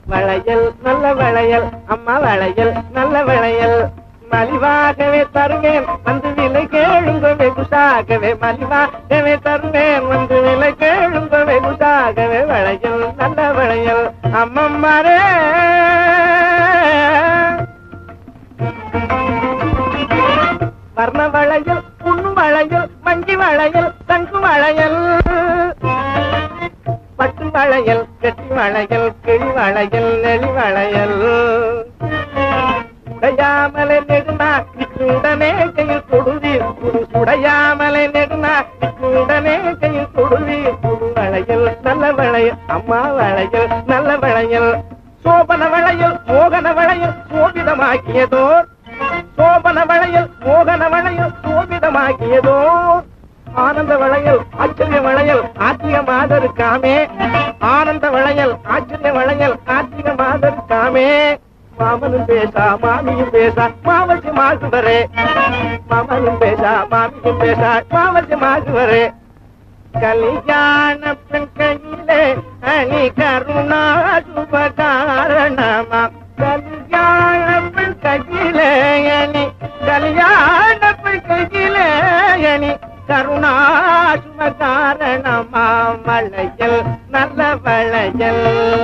வளையல் நல்ல வளையல் அம்மா வளையல் நல்ல வளையல் மலிவாகவே தருவேன் வந்து விலை கேளுங்க வெகுசாகவே மலிவாகவே தருவேன் வந்து விலை கேளுங்க வெகுசாகவே வளையல் நல்ல வளையல் அம்மம்மாரே வர்ண வளையல் புண்ணு வளையல் மஞ்சி வளையல் தங்கு வளையல் பட்டு வளையல் கெட்டி வளையல் கிளி வளையல் நெளி வளையல் உடையாமலை நெடுனா உடனே கையில் கொடுவீர் புது உடையாமலை நெடுனா உடனே கையில் கொடுவீர் புது வளையல் நல்ல வளையல் அம்மா வளையல் நல்ல வளையல் சோபன வளையல் மோகன வளையல் சோபிதமாக்கியதோர் சோபன வளையல் மோகன வளையல் சோபிதமாக்கியதோ ஆனந்த வளையல் ஆச்சரிய வளையல் ஆத்திக மாதருக்காமே ஆனந்த வளையல் ஆச்சரிய வளையல் ஆத்திக மாதருக்காமே மாமனும் பேசா மாமியும் பேசா மாவசி மாசுவரே மாமனும் பேசா மாமியும் பேசா மாவசி மாசுவரே கல்யாண பெண் கையிலே அணி கருணா சுபகாரணமா கல்யாண பெண் கையிலே அணி கல்யாண பெண் கையிலே அணி கருணா சுபகாரணமா வளையல் நல்ல வளையல்